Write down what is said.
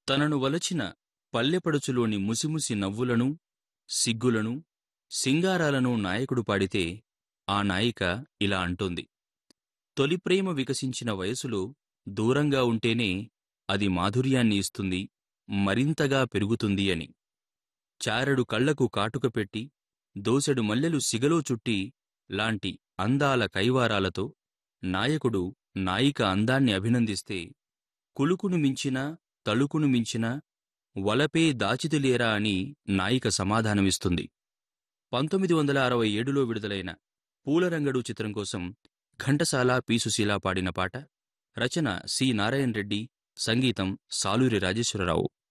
తనను వలచిన పల్లెపడుచులోని ముసిముసి నవ్వులను సిగ్గులను సింగారాలను నాయకుడు పాడితే ఆ నాయిక ఇలా అంటోంది తొలి ప్రేమ వికసించిన వయసులో దూరంగా ఉంటేనే అది మాధుర్యాన్ని ఇస్తుంది మరింతగా పెరుగుతుంది అని చారెడు కళ్లకు కాటుక పెట్టి దోసెడు మల్లెలు సిగలో చుట్టి లాంటి అందాల కైవారాలతో నాయకుడు నాయిక అందాన్ని అభినందిస్తే కులుకును మించినా తళుకును మించినా వలపే దాచితులేరా అని నాయిక సమాధానమిస్తుంది పంతొమ్మిది వందల అరవై ఏడులో విడుదలైన పూలరంగడు చిత్రం కోసం ఘంటసాల పీసుశీల పాడిన పాట రచన సి నారాయణ రెడ్డి సంగీతం సాలూరి రాజేశ్వరరావు